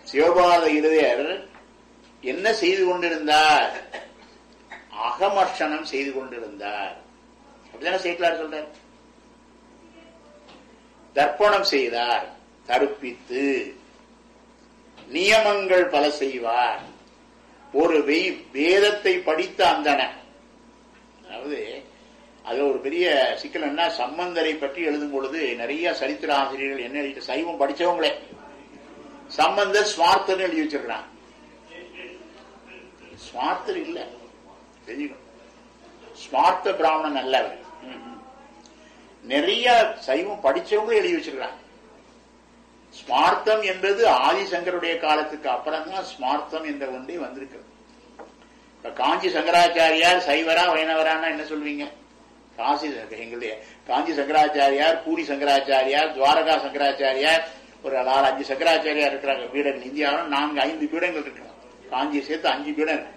சிவபாத இருதயர் என்ன செய்து கொண்டிருந்தார் அகமர்ஷனம் செய்து கொண்டிருந்தார் அப்படிதானே சேக்கலார் சொல்றார் தர்ப்பணம் செய்தார் தருப்பித்து நியமங்கள் பல செய்வார் ஒரு வெய்- வேதத்தை படித்த அந்தணன் அதாவது அது ஒரு பெரிய சிக்கல் என்ன சம்பந்தரை பற்றி எழுதும் பொழுது நிறைய சரித்திர ஆசிரியர்கள் என்ன எழுதி சைவம் படிச்சவங்களே சம்பந்தர் ஸ்வார்த்தர் எழுதி வச்சிருக்கிறான் ஸ்வார்த்தர் இல்ல தெரிஞ்சுக்கணும் ஸ்வார்த்த பிராமணன் அல்ல அவர் நிறைய சைவம் படிச்சவங்களே எழுதி வச்சிருக்கிறாங்க ஸ்மார்த்தம் என்பது ஆதிசங்கருடைய காலத்துக்கு அப்புறம் தான் ஸ்மார்த்தம் என்ற ஒன்றே வந்திருக்கிறது இப்ப காஞ்சி சங்கராச்சாரியார் சைவரா வைணவரான்னா என்ன சொல்வீங்க காசி எங்களுடைய காஞ்சி சங்கராச்சாரியார் பூரி சங்கராச்சாரியார் துவாரகா சங்கராச்சாரியார் ஒரு நாலு அஞ்சு சங்கராச்சாரியார் இருக்கிறாங்க பீடங்கள் இந்தியாவில் நான்கு ஐந்து பீடங்கள் இருக்கிறாங்க காஞ்சியை சேர்த்து அஞ்சு பீடம் இருக்கு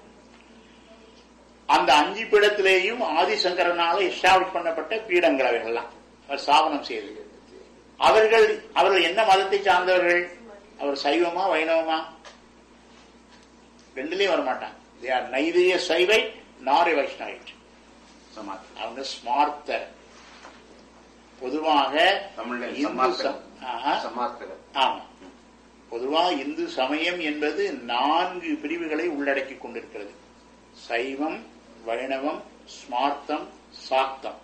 அந்த அஞ்சு பீடத்திலேயும் ஆதிசங்கரனால எஸ்டாப்ளிஷ் பண்ணப்பட்ட பீடங்கள் அவைகள்லாம் அவர் ஸ்தாபனம் செய்தது அவர்கள் அவர்கள் என்ன மதத்தை சார்ந்தவர்கள் அவர் சைவமா வைணவமா ரெண்டுலயும் வரமாட்டாங்க தே ஆர் நைதிய சைவை நாரை வைஷ்ணவைட் சமாதி அவங்க ஸ்மார்த்தர் பொதுவாக தமிழ்ல இந்து சமார்த்தகர். சம்- ஆஹா. சமார்த்தகர் ஆமா பொதுவாக இந்து சமயம் என்பது நான்கு பிரிவுகளை உள்ளடக்கி கொண்டிருக்கிறது சைவம் வைணவம் ஸ்மார்த்தம் சாக்தம்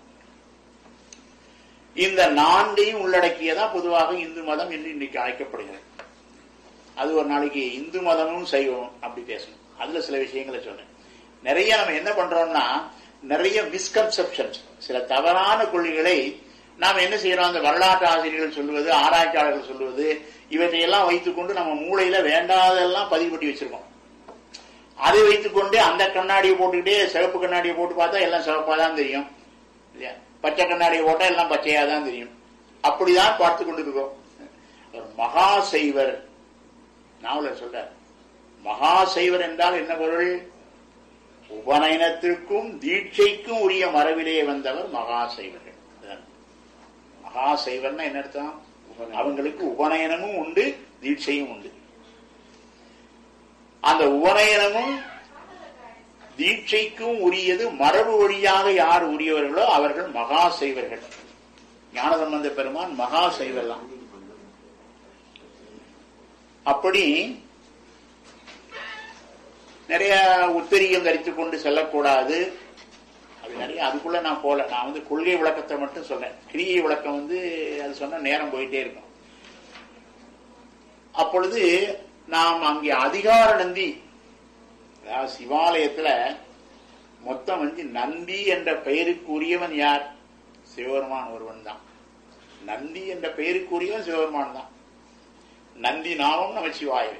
இந்த நான்கையும் உள்ளடக்கியதா பொதுவாக இந்து மதம் என்று இன்னைக்கு அழைக்கப்படுகிறது அது ஒரு நாளைக்கு இந்து மதமும் சைவம் அப்படி பேசணும் அதுல சில விஷயங்களை சொன்னேன் நிறைய நம்ம என்ன பண்றோம்னா நிறைய மிஸ்கன்செப்ஷன்ஸ் சில தவறான கொள்கைகளை நாம் என்ன செய்யறோம் அந்த வரலாற்று ஆசிரியர்கள் சொல்லுவது ஆராய்ச்சியாளர்கள் சொல்லுவது இவற்றையெல்லாம் வைத்துக்கொண்டு நம்ம மூளையில வேண்டாதெல்லாம் பதிவு பண்ணி வச்சிருக்கோம் அதை வைத்துக்கொண்டே அந்த கண்ணாடியை போட்டுக்கிட்டே சிவப்பு கண்ணாடியை போட்டு பார்த்தா எல்லாம் சிவப்பா தான் தெரியும் இல்லையா பச்சை கண்ணாடியை போட்டா எல்லாம் பச்சையா தான் தெரியும் அப்படிதான் பார்த்து கொண்டிருக்கோம் ஒரு மகா செய்வர் நாவலர் சொல்றார் மகா செய்வர் என்றால் என்ன பொருள் உபநயனத்திற்கும் தீட்சைக்கும் உரிய மரபிலே வந்தவர் மகா செய்வர்கள் அதான். மகா செய்வர்னா என்ன அர்த்தம் அவங்களுக்கு உபநயனமும் உண்டு தீட்சையும் உண்டு அந்த உபநயனமும் தீட்சைக்கும் உரியது மரபு வழியாக யார் உரியவர்களோ அவர்கள் மகா செய்வர்கள் ஞானசம்பந்த பெருமான் மகா செய்வர் தான் அப்படி நிறைய உத்தரியம் தரித்துக் கொண்டு செல்லக்கூடாது அது நிறைய அதுக்குள்ள நான் போல நான் வந்து கொள்கை விளக்கத்தை மட்டும் சொல்றேன் கிரியை விளக்கம் வந்து அது சொன்னா நேரம் போயிட்டே இருக்கும் அப்பொழுது நாம் அங்கே அதிகார நந்தி அதாவது சிவாலயத்துல மொத்தம் வந்து நந்தி என்ற பெயருக்குரியவன் யார் சிவபெருமான் ஒருவன் தான் நந்தி என்ற பெயருக்குரியவன் சிவபெருமான் தான் நந்தி நாமம் நம சிவாயவே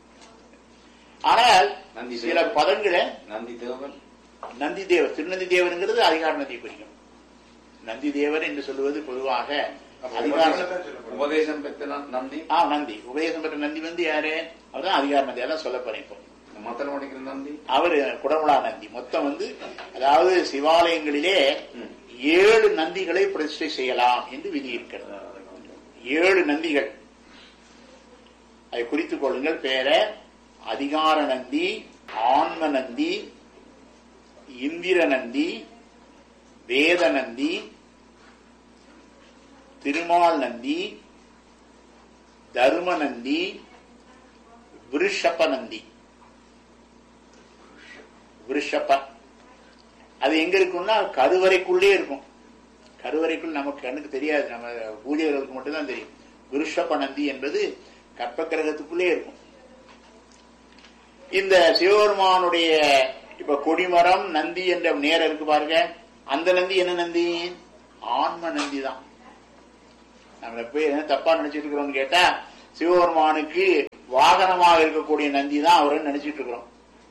ஆனால் நந்தி சில தேவன். பதங்களை நந்தி தேவன் நந்தி தேவர் திருநந்தி தேவருங்கிறது அதிகார நதியை குறிக்கும் நந்தி தேவர் என்று சொல்லுவது பொதுவாக அதிகார உபதேசம் பெற்ற ந- நந்தி ஆ நந்தி உபதேசம் பெற்ற நந்தி வந்து யாரு அவர்தான் அதிகார நந்தி அதான் சொல்ல போறேன் இப்போ மத்தன மணிக்கிற நந்தி அவர் குடமுலா நந்தி மொத்தம் வந்து அதாவது சிவாலயங்களிலே ம். ஏழு நந்திகளை பிரதிஷ்டை செய்யலாம் என்று விதி இருக்கிறது ஏழு நந்திகள் அதை குறித்துக் கொள்ளுங்கள் பேர அதிகார நந்தி ஆன்ம நந்தி இந்திர நந்தி வேத நந்தி திருமால் நந்தி தர்ம நந்தி விருஷப நந்தி விருஷப அது எங்க இருக்கும்னா கருவறைக்குள்ளே இருக்கும் கருவறைக்குள் நமக்கு கண்ணுக்கு தெரியாது நம்ம பூஜைகளுக்கு மட்டும்தான் தெரியும் விருஷப நந்தி என்பது கற்ப கிரகத்துக்குள்ளே இருக்கும் இந்த சிவபெருமானுடைய இப்ப கொடிமரம் நந்தி என்ற நேரம் இருக்கு பாருங்க அந்த நந்தி என்ன நந்தி ஆன்ம நந்தி தான் நம்ம போய் என்ன தப்பா நினைச்சிட்டு இருக்கிறோம்னு கேட்டா சிவபெருமானுக்கு வாகனமாக இருக்கக்கூடிய நந்தி தான் அவருன்னு நினைச்சிட்டு இருக்கிறோம்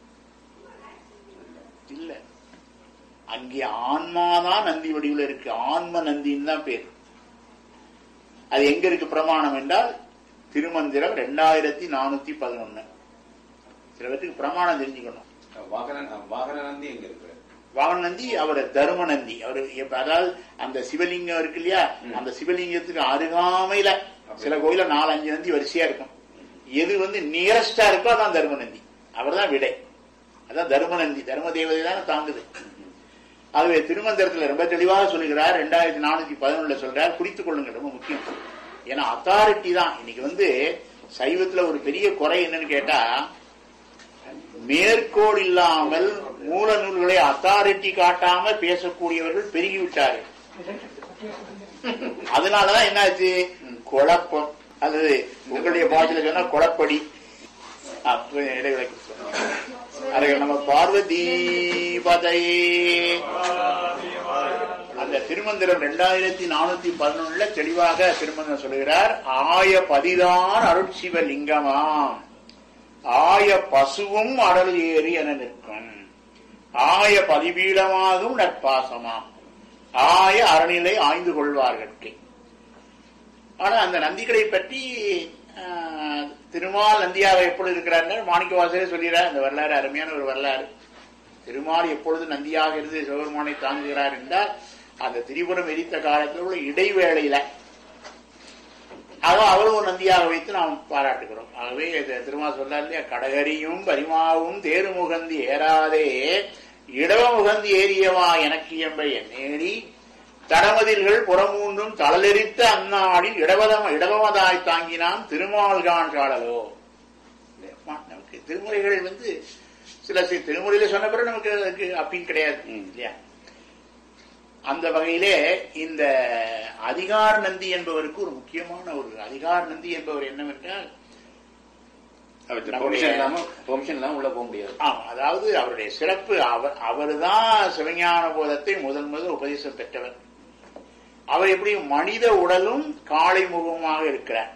இல்ல அங்கே ஆன்மாதான் நந்தி வடிவில் இருக்கு ஆன்ம நந்தின்னு தான் பேர் அது எங்க இருக்கு பிரமாணம் என்றால் திருமந்திரம் ரெண்டாயிரத்தி நானூத்தி பதினொன்னு சில பேருக்கு பிரமாணம் தெரிஞ்சுக்கணும் வாகன வாகன நந்தி எங்க இருக்கு வாகன நந்தி அவர் தர்ம நந்தி அவர் எப்ப- அதாவது அந்த சிவலிங்கம் இருக்கு இல்லையா ம். அந்த சிவலிங்கத்துக்கு அருகாமையில சில கோயில நாலு அஞ்சு நந்தி வரிசையா இருக்கும் எது வந்து நியரஸ்டா இருக்கோ அதான் தர்மநந்தி அவர் தான் விடை அதான் தர்மநந்தி தர்ம தேவதை தானே தாங்குது ஆகவே திருமந்திரத்துல ரொம்ப தெளிவாக சொல்லுகிறார் ரெண்டாயிரத்தி நானூத்தி பதினொன்னுல சொல்றார் குறித்துக் கொள்ளுங்க ரொம்ப முக்கியம் ஏன்னா அத்தாரிட்டி தான் இன்னைக்கு வந்து சைவத்துல ஒரு பெரிய குறை என்னன்னு கேட்டா மேற்கோள் இல்லாமல் மூல நூல்களை அத்தாரிட்டி காட்டாம பேசக்கூடியவர்கள் பெருகிவிட்டார்கள் அதனாலதான் என்னாச்சு குழப்பம் அது உங்களுடைய பாஷையில சொன்னா குழப்படி ஆ, கொஞ்சம் இடைவேளை கொடுத்துருங்க. அரே நம்ம பார்வதி பதையே அந்த திருமந்திரம் ரெண்டாயிரத்தி நானூத்தி பதினொன்னுல தெளிவாக திருமந்திரம் சொல்லுகிறார் ஆய பதிதான் அருட்சிவ லிங்கமாம் ஆய பசுவும் அடல் ஏறி என நிற்கும் ஆய பதிபீடமாகும் நட்பாசமாம் ஆய அறநிலை ஆய்ந்து கொள்வார்கட்கே ஆனா அந்த நந்திகளை பற்றி ஆஹ், திருமால் நந்தியாக எப்பொழுது இருக்கிறார் மாணிக்க வாசகரே சொல்கிறார் அந்த வரலாறு அருமையான ஒரு வரலாறு திருமால் எப்பொழுது நந்தியாக இருந்து சிவபெருமானை தாங்குகிறார் என்றால் அந்த திரிபுரம் எரித்த காலத்தில் உள்ள இடைவேளையில ஆக அவரும் ஒரு நந்தியாக வைத்து நாம் பாராட்டுகிறோம் ஆகவே இது திருமால் சொல்றார் இல்லையா கடகரியும் பரிமாவும் தேருமுகந்தி ஏறாதே இடவமுகந்தி ஏறியவா எனக்கு எம்பை என்னேடி தடமதில்கள் புறமூன்றும் தளலெரித்த அந்நாடில் இடவதம் இடவமதாய் தாங்கினான் திருமால்கான் காடலோ நமக்கு திருமுறைகள் வந்து சில சி- திருமுறையில சொன்ன பிறகு நமக்கு அதுக்கு அப்பீல் கிடையாது இல்லையா அந்த வகையிலே இந்த அதிகார நந்தி என்பவருக்கு ஒரு முக்கியமான ஒரு அதிகார நந்தி என்பவர் என்னவென்றால் பெர்மிஷன் இல்லாம பெர்மிஷன் இல்லாம உள்ள போக முடியாது ஆமா அதாவது அவருடைய சிறப்பு அவர் அவர்தான் சிவஞான போதத்தை முதல் முதல் உபதேசம் பெற்றவர் அவர் எப்படி மனித உடலும் காளை முகமாக இருக்கிறார்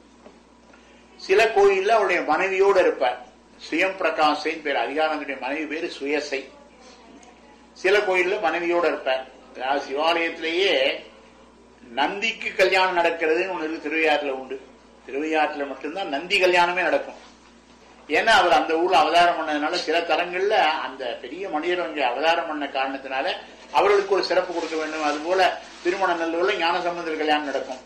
சில கோயில்ல அவருடைய மனைவியோடு இருப்பார் சுயம் பிரகாஷைன்னு பேர் அதிகாரத்துடைய மனைவி பேரு சுயசை சில கோயில்ல மனைவியோடு இருப்பார் அதாவது சிவாலயத்திலேயே நந்திக்கு கல்யாணம் நடக்கிறதுன்னு ஒண்ணு இருக்கு திருவையாற்றுல உண்டு திருவையாற்றுல மட்டும்தான் நந்தி கல்யாணமே நடக்கும் ஏன்னா அவர் அந்த ஊர்ல அவதாரம் பண்ணதுனால சில தலங்கள்ல அந்த பெரிய மனிதர் அங்கே அவதாரம் பண்ண காரணத்தினால அவர்களுக்கு ஒரு சிறப்பு கொடுக்க வேண்டும் அதுபோல திருமண நல்லூர்ல ஞான சம்பந்தர் கல்யாணம் நடக்கும்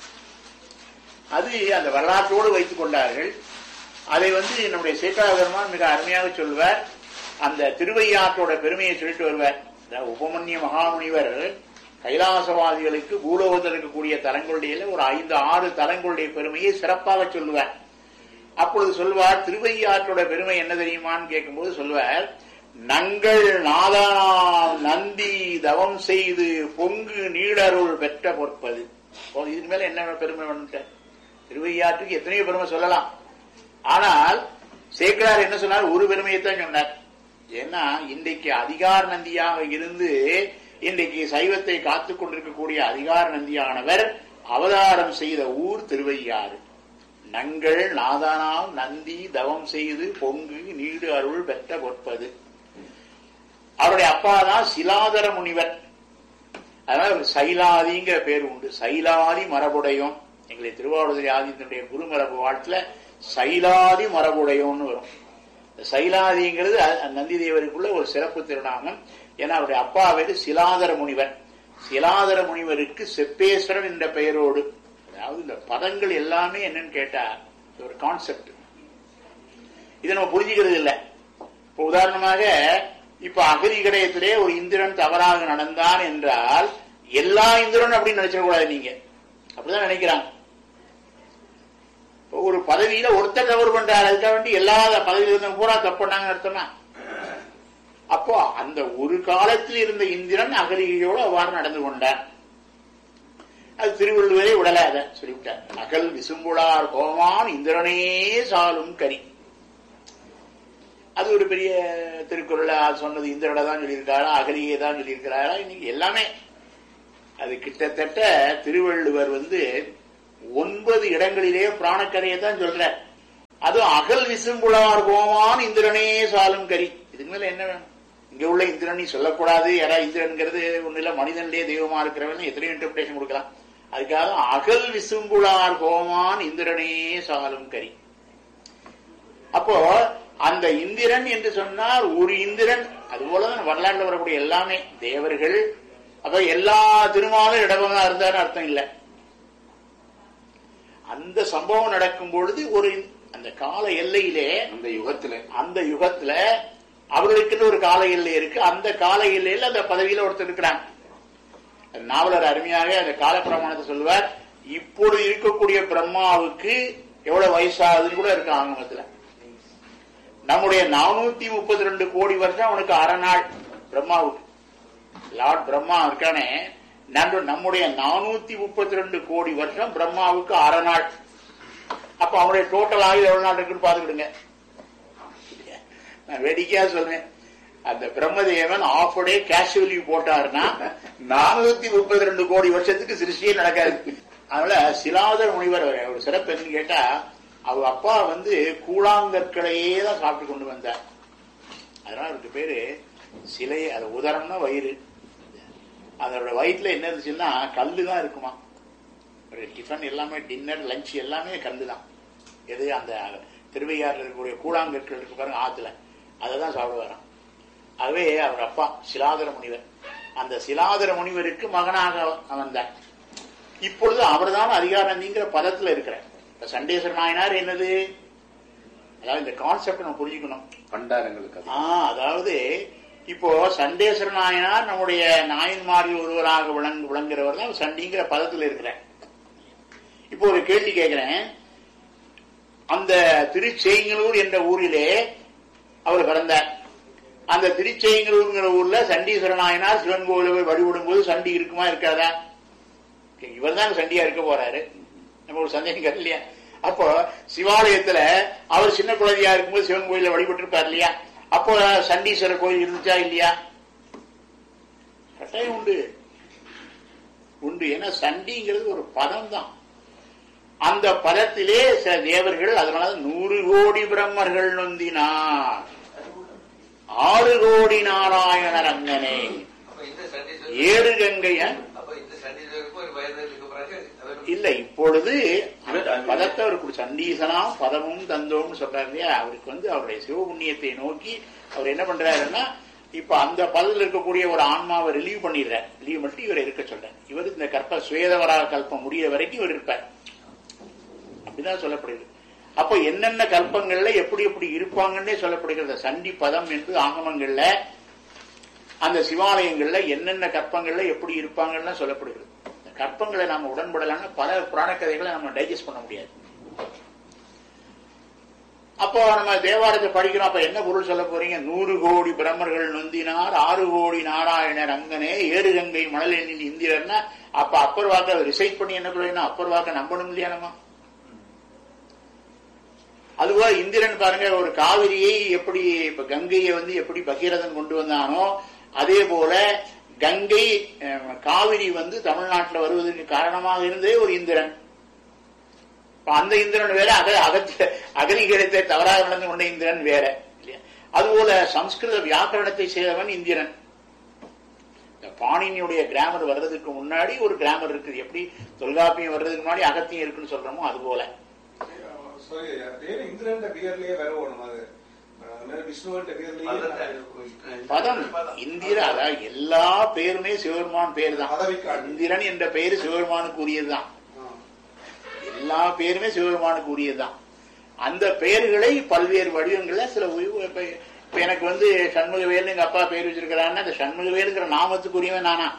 அது அந்த வரலாற்றோடு வைத்துக் கொண்டார்கள் அதை வந்து நம்முடைய சேக்கரா பெருமான் மிக அருமையாக சொல்வார் அந்த திருவையாற்றோட பெருமையை சொல்லிட்டு வருவார் இந்த உபமன்ய மகாமுனிவர் கைலாசவாதிகளுக்கு பூலோகத்தில் இருக்கக்கூடிய தலங்களுடைய ஒரு ஐந்து ஆறு தலங்களுடைய பெருமையை சிறப்பாக சொல்லுவார் அப்பொழுது சொல்வார் திருவையாற்றோட பெருமை என்ன தெரியுமான்னு கேட்கும்போது சொல்வார் நங்கள் நாதனாம் நந்தி தவம் செய்து பொங்கு நீடருள் பெற்ற பொற்பது ஓ, இதுக்கு மேல என்ன பெருமை வந்துட்ட திருவையாற்றுக்கு எத்தனையோ பெருமை சொல்லலாம் ஆனால் சேக்கரார் என்ன சொன்னார் ஒரு பெருமையை தான் சொன்னார் ஏன்னா இன்றைக்கு அதிகார நந்தியாக இருந்து இன்றைக்கு சைவத்தை காத்துக் கொண்டிருக்கக்கூடிய அதிகார நந்தியானவர் அவதாரம் செய்த ஊர் திருவையாறு நங்கள் நாதானாம் நந்தி தவம் செய்து பொங்கு நீடு அருள் பெற்ற பொற்பது அவருடைய அப்பா தான் சிலாதர முனிவர் அதனால ஒரு சைலாதிங்கிற பேர் உண்டு சைலாதி மரபுடையோன் எங்களை திருவாவூர் ஆதித்தனுடைய குருமரபு வாழ்த்துல சைலாதி மரபுடையோன்னு வரும் இந்த சைலாதிங்கிறது அ- நந்தி தேவருக்குள்ள ஒரு சிறப்பு திருநாமம் ஏன்னா அவருடைய அப்பா பேரு சிலாதர முனிவர் சிலாதர முனிவருக்கு செப்பேஸ்வரன் என்ற பெயரோடு அதாவது இந்த பதங்கள் எல்லாமே என்னன்னு கேட்டா இது ஒரு கான்செப்ட் இதை நம்ம புரிஞ்சுக்கிறது இல்லை இப்ப உதாரணமாக இப்ப அகதி கடையத்திலே ஒரு இந்திரன் தவறாக நடந்தான் என்றால் எல்லா இந்திரன் அப்படின்னு நினைச்சிடக்கூடாது நீங்க அப்படிதான் நினைக்கிறாங்க இப்ப ஒரு பதவியில ஒருத்தர் தவறு பண்றாரு அதுக்காக வேண்டி எல்லா பதவியில இருந்தவங்க பூரா தப்பு பண்ணாங்கன்னு அர்த்தமா அப்போ அந்த ஒரு காலத்தில் இருந்த இந்திரன் அகலிகையோடு அவ்வாறு நடந்து கொண்டார் அது திருவள்ளுவரே விடல அதை சொல்லிவிட்டார் அகல் விசும்புளார் கோமான் இந்திரனே சாலும் கரி அது ஒரு பெரிய திருக்குறள் அது சொன்னது இந்திரனை தான் சொல்லியிருக்காரா அகலியை தான் சொல்லியிருக்கிறாரா இன்னைக்கு எல்லாமே அது கிட்டத்தட்ட திருவள்ளுவர் வந்து ஒன்பது இடங்களிலே பிராணக்கரையை தான் சொல்றார் அதுவும் அகல் விசும்புளார் கோமான் இந்திரனே சாலும் கரி இதுக்கு மேல என்ன வேணும் இங்க உள்ள இந்திரன் நீ சொல்லக்கூடாது யாரா இந்திரன்கிறது ஒண்ணு இல்ல மனிதன்லயே தெய்வமா இருக்கிறவன் எத்தனையோ இன்டர்பிரேஷன் கொடுக்கலாம் அதுக்காக அகல் விசும்புளார் கோமான் இந்திரனே சாலும் கரி அப்போ அந்த இந்திரன் என்று சொன்னால் ஒரு இந்திரன் அதுபோலதான் வரலாற்றுல வரக்கூடிய எல்லாமே தேவர்கள் அப்ப எல்லா திருமாலும் இடமா இருந்தாரு அர்த்தம் இல்லை அந்த சம்பவம் நடக்கும் பொழுது ஒரு அந்த கால எல்லையிலே அந்த யுகத்துல அந்த யுகத்துல அவர்களுக்குன்னு ஒரு கால எல்லை இருக்கு அந்த கால எல்லையில அந்த பதவியில ஒருத்தர் இருக்கிறாங்க நாவலர் அருமையாக அந்த கால பிரமாணத்தை சொல்லுவார் இப்பொழுது இருக்கக்கூடிய பிரம்மாவுக்கு எவ்வளவு வயசாகுதுன்னு கூட இருக்கு ஆங்கமத்துல நம்முடைய நானூத்தி முப்பத்தி ரெண்டு கோடி வருஷம் அவனுக்கு அரை நாள் பிரம்மாவுக்கு லார்ட் பிரம்மா இருக்கானே நன்று நம்முடைய நானூத்தி முப்பத்தி ரெண்டு கோடி வருஷம் பிரம்மாவுக்கு அரை நாள் அப்ப அவனுடைய டோட்டல் ஆயுள் எவ்வளவு நாள் இருக்குன்னு பாத்துக்கிடுங்க நான் வேடிக்கையா சொல்றேன் அந்த Brahmadevan off day casual leave போட்டாருன்னா நானூத்தி முப்பத்தி ரெண்டு கோடி வருஷத்துக்கு சிருஷ்டியே நடக்காது அதனால சிலாதர் முனிவர் ஒரு சிறப்பு என்னன்னு கேட்டா அவங்க அப்பா வந்து கூழாங்கற்களையே தான் சாப்பிட்டு கொண்டு வந்தார் அதனால அவருக்கு பேரு சிலை அது உதரம்னா வயிறு அதோட வயிற்றுல என்ன இருந்துச்சுன்னா கல்லு தான் இருக்குமா ஒரு டிஃபன் எல்லாமே டின்னர் லஞ்ச் எல்லாமே கல்லு தான் எது அந்த திருவையாறுல இருக்கக்கூடிய கூழாங்கற்கள் இருக்கு பாருங்க ஆத்துல அதை தான் சாப்பிட வரான் ஆகவே அவர் அப்பா சிலாதர முனிவர் அந்த சிலாதர முனிவருக்கு மகனாக வந்தார் இப்பொழுது அவர்தான் அதிகாரந்திங்கிற பதத்துல இருக்கிறார் இப்ப சண்டேஸ்வர நாயனார் என்னது அதாவது இந்த கான்செப்ட் நம்ம புரிஞ்சுக்கணும் பண்டாரங்களுக்கு அது. ஆ அதாவது இப்போ சண்டேஸ்வர நாயனார் நம்முடைய நாயன்மாரில் ஒருவராக விளங்கு விளங்குறவர் தான் சண்டிங்கிற பதத்தில் இருக்கிறார் இப்போ ஒரு கேள்வி கேட்கிறேன் அந்த திருச்செயங்களூர் என்ற ஊரிலே அவர் பிறந்தார் அந்த திருச்செயங்களூர்ங்கிற ஊர்ல சண்டீஸ்வர நாயனார் சிவன் கோவில போய் வழிபடும் போது சண்டி இருக்குமா இருக்காதா இவர் தான் சண்டியா இருக்க போறாரு நம்ம ஒரு சந்தேகம் இல்லையா அப்போ சிவாலயத்துல அவர் சின்ன குழந்தையா இருக்கும்போது சிவன் கோயில வழிபட்டு இருப்பார் இல்லையா அப்போ சண்டீஸ்வரர் கோயில் இருந்துச்சா இல்லையா கட்டாயம் உண்டு உண்டு ஏன்னா சண்டிங்கிறது ஒரு பதம் தான் அந்த பதத்திலே சில தேவர்கள் அதனால நூறு கோடி பிரம்மர்கள் நொந்தினார் ஆறு கோடி நாராயணர் அங்கனே அப்ப இந்த சண்டீஸ்வரர் ஏழு கங்கைய அப்ப இந்த சண்டீஸ்வரருக்கு ஒரு வயதுக்கு பிறகு அவர் இல்ல இப்பொழுது அந்த பதத்தை அவருக்கு சண்டீசனா பதமும் தந்தோம்னு சொல்றாரு இல்லையா அவருக்கு வந்து அவருடைய சிவபுண்ணியத்தை நோக்கி அவர் என்ன பண்றாருன்னா இப்ப அந்த பதத்தில் இருக்கக்கூடிய ஒரு ஆன்மாவை ரிலீவ் பண்ணிடுறார் ரிலீவ் பண்ணிட்டு இவர் இருக்க சொல்றார் இவர் இந்த கற்ப சுவேதவராக கல்பம் முடிய வரைக்கும் இவர் இருப்பார் அப்படிதான் சொல்லப்படுது அப்ப என்னென்ன கல்பங்கள்ல எப்படி எப்படி இருப்பாங்கன்னே சொல்லப்படுகிறது சண்டி பதம் என்று ஆகமங்கள்ல அந்த சிவாலயங்கள்ல என்னென்ன கற்பங்கள்ல எப்படி இருப்பாங்கன்னு சொல்லப்படுகிறது இந்த கற்பங்களை நாம உடன்படலாம்னா பல புராண கதைகளை நம்ம டைஜஸ்ட் பண்ண முடியாது அப்போ நம்ம தேவாரத்தை படிக்கிறோம் அப்ப என்ன பொருள் சொல்ல போறீங்க நூறு கோடி பிரம்மர்கள் நொந்தினார் ஆறு கோடி நாராயணர் அங்கனே ஏறு கங்கை மணல் எண்ணின் இந்திரர்னா அப்ப அப்பர் வாக்க ரிசைட் பண்ணி என்ன பண்ணுவீங்கன்னா அப்பர் வாக்க நம்பணும் இல்லையா நம்ம அதுவா இந்திரன் பாருங்க ஒரு காவிரியை எப்படி இப்ப கங்கையை வந்து எப்படி பகீரதன் கொண்டு வந்தானோ அதே போல கங்கை அஹ், காவிரி வந்து தமிழ்நாட்டில் வருவதற்கு காரணமாக இருந்ததே ஒரு இந்திரன் இப்ப அந்த இந்திரன் வேற அக அகத்த அகலிகரத்தை தவறாக நடந்து கொண்ட இந்திரன் வேற இல்லையா அதுபோல சம்ஸ்கிருத வியாக்கரணத்தை செய்தவன் இந்திரன் இந்த பாணினியுடைய கிராமர் வர்றதுக்கு முன்னாடி ஒரு கிராமர் இருக்குது எப்படி தொல்காப்பியம் வர்றதுக்கு முன்னாடி அகத்தியம் இருக்குன்னு சொல்றோமோ அது போல ಸಾರಿ ಅದೇನು ಇಂದ್ರನ ಬಿಯರ್ಲಿಯೇ ಬೇರೆ ಓಣಂ ಅದು ಆಮೇಲೆ ವಿಷ್ಣುವಂತ ಬಿಯರ್ಲಿಯೇ பதம் இந்திர அதாவது எல்லா பேருமே சிவபெருமான் பேர் தான் பதவிக்காடு. இந்திரன் என்ற பெயர் சிவபெருமானுக்கு உரியதுதான் எல்லா பேருமே சிவபெருமானுக்கு உரியதுதான் அந்த பெயர்களை பல்வேறு வடிவங்கள்ல சில உய- இப்ப இப்ப எனக்கு வந்து சண்முகவேல் எங்க அப்பா பேர் வச்சிருக்கிறான்னா அந்த சண்முகவேலுங்கிற நாமத்துக்குரியவன் நானா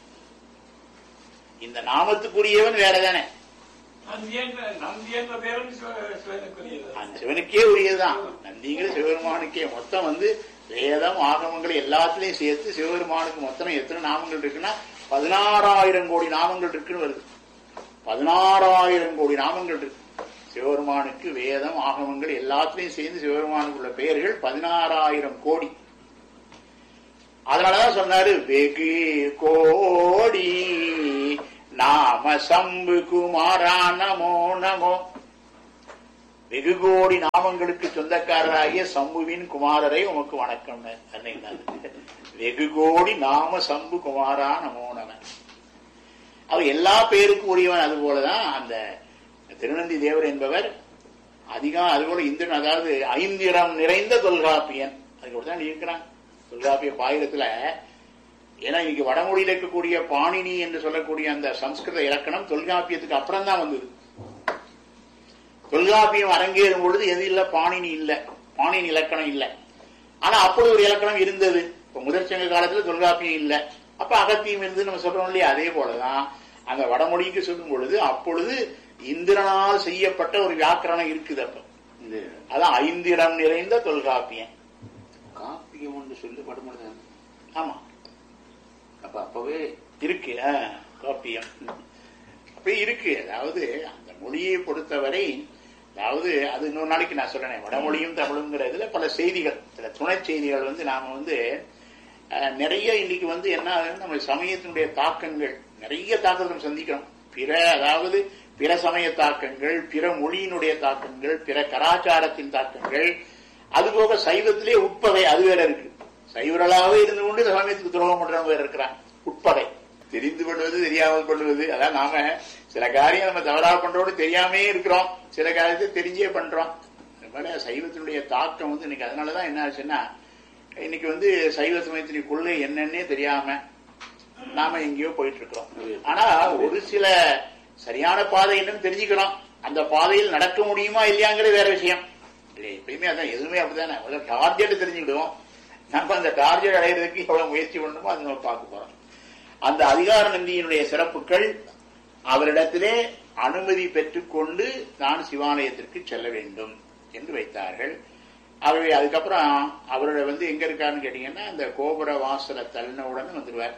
இந்த நாமத்துக்குரியவன் வேற தானே நந்தி என்ற நந்தி என்ற பேரும் சிவ- சிவனுக்குரியது அந்த சிவனுக்கே உரியதுதான் நந்திங்கிற சிவபெருமானுக்கே மொத்தம் வந்து வேதம் ஆகமங்கள் எல்லாத்துலயும் சேர்த்து சிவபெருமானுக்கு மொத்தம் எத்தனை நாமங்கள் இருக்குன்னா பதினாறாயிரம் கோடி நாமங்கள் இருக்குன்னு வருது பதினாறாயிரம் கோடி நாமங்கள் இருக்கு சிவபெருமானுக்கு வேதம் ஆகமங்கள் எல்லாத்துலயும் சேர்ந்து சிவபெருமானுக்கு உள்ள பெயர்கள் பதினாறாயிரம் கோடி அதனாலதான் சொன்னாரு வெகு கோடி நாம சம்பு குமாரா நமோ நமோ வெகு கோடி நாமங்களுக்கு சொந்தக்காரராகிய சம்புவின் குமாரரை உமக்கு வணக்கம் வெகு கோடி நாம சம்பு குமாரா நமோ நம அவர் எல்லா பேருக்கும் உரியவன் அது போலதான் அந்த திருநந்தி தேவர் என்பவர் அதிகம் அதுபோல இந்திரன் அதாவது ஐந்திரம் நிறைந்த தொல்காப்பியன் அதுக்கு தான் இருக்கிறான் தொல்காப்பிய பாயிரத்துல ஏன்னா இன்னைக்கு வடமொழியில் இருக்கக்கூடிய பாணினி என்று சொல்லக்கூடிய அந்த சம்ஸ்கிருத இலக்கணம் தொல்காப்பியத்துக்கு அப்புறம் தான் வந்தது தொல்காப்பியம் அரங்கேறும் பொழுது எது இல்ல பாணினி இல்ல பாணினி இலக்கணம் இல்ல ஆனா அப்பொழுது ஒரு இலக்கணம் இருந்தது இப்ப முதற்சங்க காலத்துல தொல்காப்பியம் இல்ல அப்ப அகத்தியம் இருந்து நம்ம சொல்றோம் இல்லையா அதே போலதான் அந்த வடமொழிக்கு சொல்லும் பொழுது அப்பொழுது இந்திரனால் செய்யப்பட்ட ஒரு வியாக்கரணம் இருக்குது அப்ப இந்த அதான் ஐந்திடம் நிறைந்த தொல்காப்பியம் காப்பியம் ஒன்று சொல்லி படமாட்டாங்க ஆமா அப்ப அப்பவே இருக்கு ஆ, காப்பியம் அப்படி இருக்கு அதாவது அந்த மொழியை பொறுத்தவரை அதாவது அது இன்னொரு நாளைக்கு நான் சொல்றேன் வடமொழியும் தமிழுங்கிறதுல பல செய்திகள் சில துணை செய்திகள் வந்து நாம வந்து அஹ், நிறைய இன்னைக்கு வந்து என்ன ஆகுதுன்னா, நம்ம சமயத்தினுடைய தாக்கங்கள் நிறைய தாக்கத்தை நம்ம சந்திக்கிறோம் பிற அதாவது பிற சமய தாக்கங்கள் பிற மொழியினுடைய தாக்கங்கள் பிற கலாச்சாரத்தின் தாக்கங்கள் அதுபோக சைவத்திலே உட்பகை அது வேற இருக்கு சைவர்களாகவே இருந்து கொண்டு இந்த சமயத்துக்கு துரோகம் பண்றவங்க வேற இருக்கிறாங்க உட்பகை தெரிந்து கொள்வது தெரியாமல் கொள்வது அதான் நாம சில காரியம் நம்ம தவறா பண்றோடு தெரியாமே இருக்கிறோம் சில காரியத்தை தெரிஞ்சே பண்றோம் அதனால சைவத்தினுடைய தாக்கம் வந்து இன்னைக்கு அதனாலதான் என்ன ஆச்சுன்னா இன்னைக்கு வந்து சைவ சமயத்தினுடைய கொள்கை என்னன்னே தெரியாம நாம எங்கேயோ போயிட்டு இருக்கிறோம் ஆனா ஒரு சில சரியான பாதை என்னன்னு தெரிஞ்சுக்கிறோம் அந்த பாதையில் நடக்க முடியுமா இல்லையாங்கிறது வேற விஷயம் இல்லையா எப்பயுமே அதான் எதுவுமே அப்படிதானே முதல்ல டார்கெட் தெரிஞ்சுக்கிடுவோம் நம்ம அந்த டார்கெட் அடையிறதுக்கு எவ்வளவு முயற்சி பண்ணணுமோ அதை நம்ம பார்க்க போறோம் அந்த அதிகார நந்தியினுடைய சிறப்புகள் அவரிடத்திலே அனுமதி பெற்றுக்கொண்டு நான் சிவாலயத்திற்கு செல்ல வேண்டும் என்று வைத்தார்கள் ஆகவே அதுக்கப்புறம் அவரோட வந்து எங்க இருக்காருன்னு கேட்டீங்கன்னா அந்த கோபுர வாசலை தள்ளின உடனே வந்துடுவார்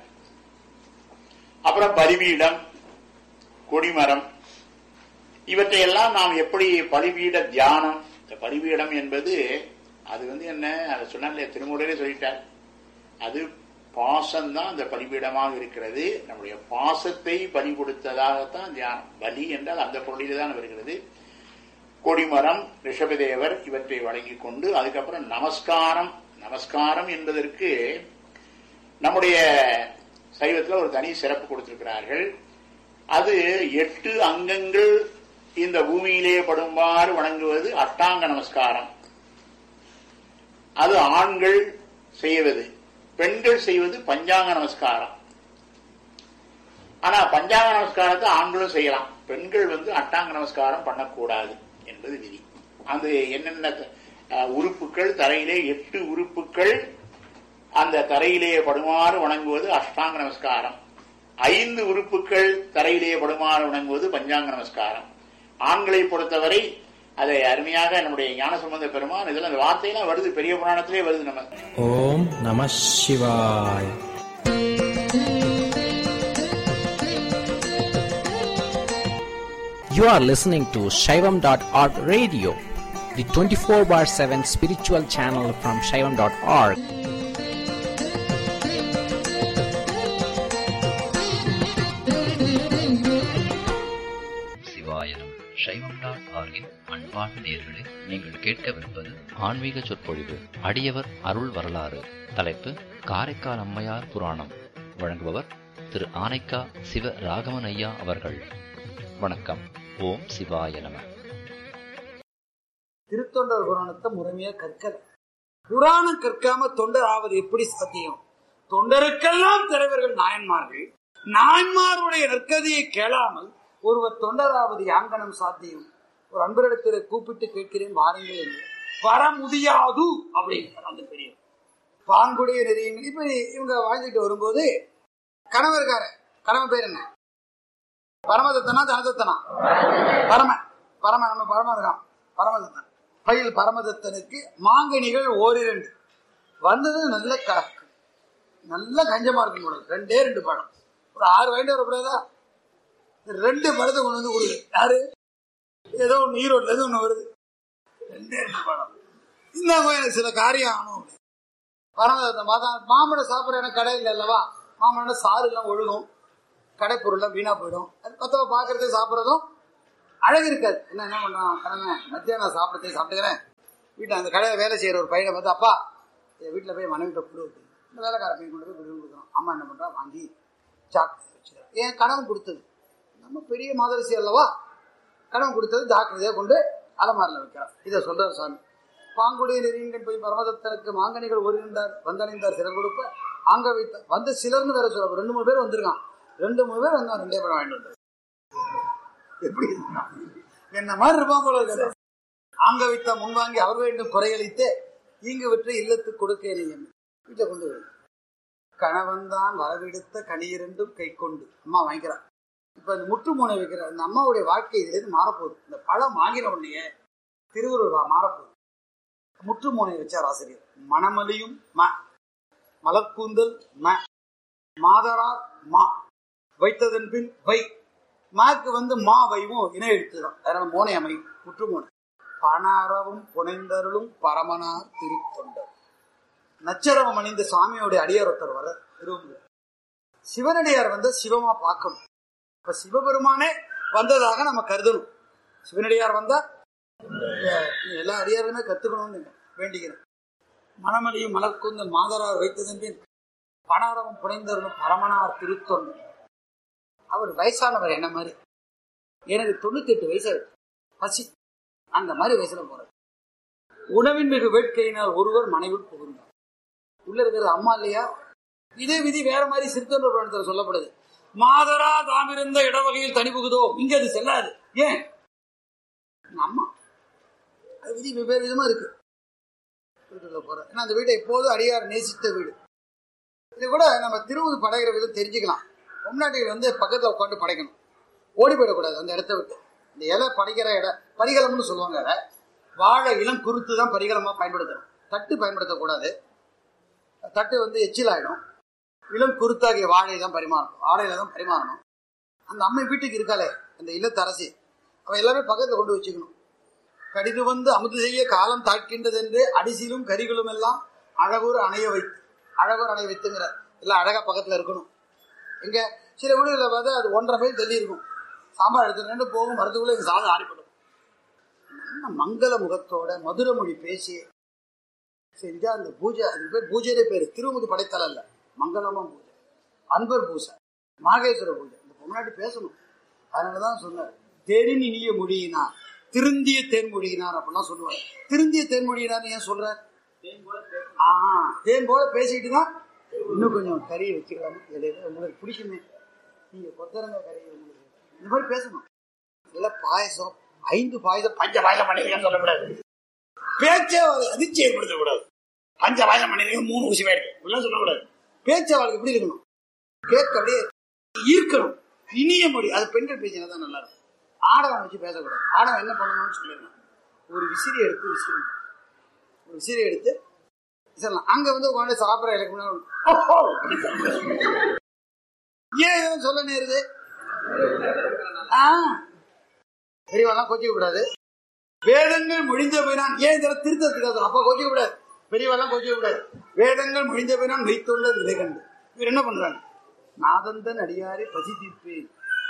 அப்புறம் பலிபீடம் கொடிமரம் இவற்றையெல்லாம் நாம் எப்படி பலிபீட தியானம் இந்த பலிபீடம் என்பது அது வந்து என்ன அதை சொன்னாலே திருமுறையிலே சொல்லிட்டார் அது பாசம்தான் அந்த பலிபீடமாக இருக்கிறது நம்முடைய பாசத்தை பலி கொடுத்ததாகத்தான் தியானம் பலி என்றால் அந்த பொருளிலே தான் வருகிறது கொடிமரம் ரிஷபதேவர் இவற்றை வழங்கிக் கொண்டு அதுக்கப்புறம் நமஸ்காரம் நமஸ்காரம் என்பதற்கு நம்முடைய சைவத்தில் ஒரு தனி சிறப்பு கொடுத்திருக்கிறார்கள் அது எட்டு அங்கங்கள் இந்த பூமியிலே படுமாறு வணங்குவது அஷ்டாங்க நமஸ்காரம் அது ஆண்கள் செய்வது பெண்கள் செய்வது பஞ்சாங்க நமஸ்காரம் ஆனா பஞ்சாங்க நமஸ்காரத்தை ஆண்களும் செய்யலாம் பெண்கள் வந்து அட்டாங்க நமஸ்காரம் பண்ணக்கூடாது என்பது விதி அது என்னென்ன அஹ், உறுப்புகள் தரையிலே எட்டு உறுப்புகள் அந்த தரையிலே படுமாறு வணங்குவது அஷ்டாங்க நமஸ்காரம் ஐந்து உறுப்புகள் தரையிலே படுமாறு வணங்குவது பஞ்சாங்க நமஸ்காரம் ஆண்களை பொறுத்தவரை அதை அருமையாக நம்முடைய ஞானசம்பந்த பெருமான் இதுல அந்த வார்த்தையெல்லாம் வருது பெரிய புராணத்திலே வருது நம்ம ஓம் நம சிவாய் You are listening to Shaivam.org radio, the 24 bar 7 spiritual channel from Shaivam.org. சிவாயனம் சைவம் டாட் ஆர்கின் அன்பார்ந்த நேர்களே நீங்கள் கேட்கவிருப்பது ஆன்மீக சொற்பொழிவு அடியவர் அருள் வரலாறு தலைப்பு காரைக்கால் அம்மையார் புராணம் வழங்குபவர் திரு ஆனைக்கா சிவ ராகவன் ஐயா அவர்கள் வணக்கம் ஓம் சிவாய நம திருத்தொண்டர் புராணத்தை முறைமையா கற்கல புராணம் கற்காம தொண்டர் ஆவது எப்படி சாத்தியம் தொண்டருக்கெல்லாம் தலைவர்கள் நாயன்மார்கள் நாயன்மாருடைய நற்கதியை கேளாமல் ஒருவர் தொண்டராவது யாங்கனம் சாத்தியம் ஒரு அன்பரிடத்தில் கூப்பிட்டு கேட்கிறேன் வாருங்கள் என்று வர முடியாது அப்படிங்கிறார் அந்த பெரிய பாங்குடைய நெறியங்கள் இப்ப இவங்க வாழ்ந்துட்டு வரும்போது கணவர்கார கணவன் பேர் என்ன பரமதத்தனா தனதத்தனா பரம பரம நம்ம பரம இருக்கான் பரமதத்தன் பயில் பரமதத்தனுக்கு மாங்கனிகள் ஓரிரண்டு வந்தது நல்ல க- நல்ல கஞ்சமா இருக்கும் கூட ரெண்டே ரெண்டு பழம் ஒரு ஆறு வாங்கிட்டு வரக்கூடாதா இந்த ரெண்டு பழத்தை கொண்டு வந்து கொடுங்க யாரு ஏதோ ஒன்று ஈரோட்ல இருந்து ஒன்று வருது ரெண்டே ரெண்டு பழம் இந்த மாதிரி எனக்கு சில காரியம் ஆகணும் பரமதத்தன் பார்த்தா மாம்பழம் சாப்பிட்ற எனக்கு கடை இல்லை அல்லவா மாம்பழம் சாறு எல்லாம் ஒழுகும் கடை பொருள்லாம் வீணா போயிடும் அது மற்றவங்க பார்க்கறதே சாப்பிட்றதும் அழகு இருக்காது என்ன என்ன பண்றான் கடமை மத்தியானம் நான் சாப்பிடத்தே சாப்பிட்டுக்கிறேன் வீட்டில் அந்த கடையில் வேலை செய்யற ஒரு பையனை பார்த்து அப்பா என் வீட்டில் போய் மனைவிட்ட கொடு அப்படின்னு. இந்த வேலைக்கார பையன் கொண்டு போய் கொடு கொடுக்குறோம் அம்மா என்ன பண்றா வாங்கி சாக்கு வச்சுக்கிறேன் என் கணவன் கொடுத்தது நம்ம பெரிய மாதரிசி அல்லவா கணவன் கொடுத்தது ஜாக்கிரதையாக கொண்டு அலமாரில் வைக்கிறான் இதை சொல்றார் சாமி பாங்குடைய நெறியங்கள் போய் பரமதத்தனுக்கு மாங்கனிகள் ஒருங்கின்றார் வந்தடைந்தார் சிலர் கொடுப்ப அங்க வைத்தார் வந்து சிலர்னு வேற சொல்ல ரெண்டு மூணு பேர் வந்திருக்கான் ரெண்டு மூணு பேர் வந்தான் ரெண்டே படம் வாங்கிட்டு வந்தார் எப்படி இருந்தான்? என்ன மாதிரி இருப்பான் போல இருக்கு. அங்க வித்த முன்வாங்கி அவர் வேண்டும் குறையளித்து இங்கு விற்று இல்லத்துக்கு கொடுக்க வீட்டை கொண்டு போய் கணவன் தான் வரவெடுத்த கனியிரண்டும் கை கொண்டு அம்மா வாங்கிக்கிறான் இப்ப இந்த முற்று மூனை வைக்கிற இந்த அம்மாவுடைய வாழ்க்கை இதுல இருந்து மாறப்போகுது இந்த பழம் வாங்கின உடனே திருவள்ளுவர் மாறப்போகுது முற்று மூனை வச்சார் ஆசிரியர் மணமலியும் ம மலர்கூந்தல் ம மாதரார் மா வைத்ததன் பின் வை மாக்கு வந்து மா வைவும் இணை எழுத்துதான் அதனால மோனை அமை முற்று மூனை பணாரவும் புனைந்தருளும் பரமனார் திருத்தொண்டர் நச்சரவம் அணிந்த சுவாமியோட அடியார் ஒருத்தர் வர திருவம்பூர் சிவனடியார் வந்து சிவமா பார்க்கணும் இப்ப சிவபெருமானே வந்ததாக நம்ம கருதணும் சிவனடியார் வந்தா அஹ், எல்லா அடியாருமே கத்துக்கணும்னு வேண்டிக்கிறேன் மணமலியும் மலர்கூந்தல் மாதரார் வைத்ததன் பின் பணாரவம் புனைந்தருளும் பரமனார் திருத்தொண்டர் அவர் வயசானவர் என்ன மாதிரி எனக்கு தொண்ணூத்தி எட்டு வயசு ஆகுது. பசி அந்த மாதிரி வயசுல போறார் உணவின் மிகு வேட்கையினால் ஒருவர் மனைவில் புகுந்தார் உள்ள இருக்கிறது அம்மா இல்லையா இதே விதி வேற மாதிரி சிறுத்தொண்டர் புராணத்துல சொல்லப்படுது மாதரா தாம் இருந்த இடவகையில் தனி புகுதோ இங்க அது செல்லாது ஏன் எங்க அம்மா அது விதி வெவ்வேறு விதமா இருக்கு வீட்டுக்குள்ள போற ஏன்னா அந்த வீட்டை எப்போதும் அடியார் நேசித்த வீடு இது கூட நம்ம திருவுது படைகிற விதம் தெரிஞ்சுக்கலாம் பொம்நாட்டிகள் வந்து பக்கத்துல உட்காந்து படைக்கணும் ஓடி போயிடக்கூடாது அந்த இடத்த விட்டு இந்த இலை படைக்கிற இடம் பரிகலம்னு சொல்லுவாங்க அதை வாழை இளம் குருத்து தான் பரிகலமா பயன்படுத்தணும் தட்டு பயன்படுத்தக்கூடாது தட்டு வந்து எச்சில் ஆயிடும் இளம் குருத்தாகிய வாழை தான் பரிமாறணும் வாழையில தான் பரிமாறணும் அந்த அம்மை வீட்டுக்கு இருக்காளே அந்த இல்லத்தரசி அவ எல்லாமே பக்கத்துல கொண்டு வச்சுக்கணும் கடிது வந்து அமுது செய்ய காலம் தாழ்கின்றது என்று அடிசிலும் கரிகளும் எல்லாம் அழகூர் அணைய வைத்து அழகூர் அணைய வைத்துங்கிற எல்லாம் அழகா பக்கத்துல இருக்கணும் எங்க சில வீடுகளில் பார்த்தா அது ஒன்றரை மைல் தள்ளி இருக்கும் சாம்பார் எடுத்து நின்று போகும் வரதுக்குள்ள எங்க சாதம் ஆடிப்படும் நல்ல மங்கள முகத்தோட மதுர மொழி பேசி செஞ்சா அந்த பூஜை அது பேர் பூஜையிலே பேரு திருமுது படைத்தல இல்ல மங்களமா பூஜை அன்பர் பூஜை மாகேஸ்வர பூஜை இந்த பொம்னாட்டி பேசணும் அதனாலதான் சொன்னார் தேரின் இனிய மொழியினார் திருந்திய தேன்மொழியினார் அப்படிலாம் சொல்லுவார் திருந்திய தேன்மொழியினார் ஏன் சொல்ற ஆ தேன் போல பேசிட்டு தான் இன்னும் கொஞ்சம் கறியை வச்சுக்கலாமா இடையில உங்களுக்கு பிடிக்குமே நீங்க கொத்தரங்க கறி உங்களுக்கு இந்த மாதிரி பேசணும் இல்ல பாயசம் ஐந்து பாயசம் பஞ்ச பாயசம் பண்ணிருக்கேன்னு சொல்லக்கூடாது பேச்சே அவளை அதிர்ச்சி ஏற்படுத்தக்கூடாது பஞ்ச பாயசம் பண்ணிருக்கேன் மூணு ஊசி வேறு இப்படிலாம் சொல்லக்கூடாது பேச்சு அவளுக்கு எப்படி இருக்கணும் கேட்க அப்படியே ஈர்க்கணும் இனிய மொழி அது பெண்கள் பேசினா தான் நல்லா இருக்கும் ஆடவன் வச்சு பேசக்கூடாது ஆடவன் என்ன பண்ணணும்னு சொல்லிடணும் ஒரு விசிறி எடுத்து விசிறணும் ஒரு விசிறி எடுத்து விசிறலாம் அங்க வந்து உட்காந்து சாப்பிட்ற எனக்கு முன்னாடி ஓஹோ அப்படின்னு சொல்லுவாங்க. ஏன் இதெல்லாம் சொல்ல நேருது ஆ பெரியவாலாம் கோச்சிக்க கூடாது வேதங்கள் முடிந்த பின்னான் ஏன் இதெல்லாம் திருத்தத்துக்காக அப்ப கோச்சிக்க கூடாது பெரியவாலாம் கோச்சிக்க கூடாது வேதங்கள் முடிந்த பின்னான் வைத்துள்ள நிலை கண்டு இவர் என்ன பண்றாங்க நாதந்தன் அடியாரை பசி தீர்ப்பேன்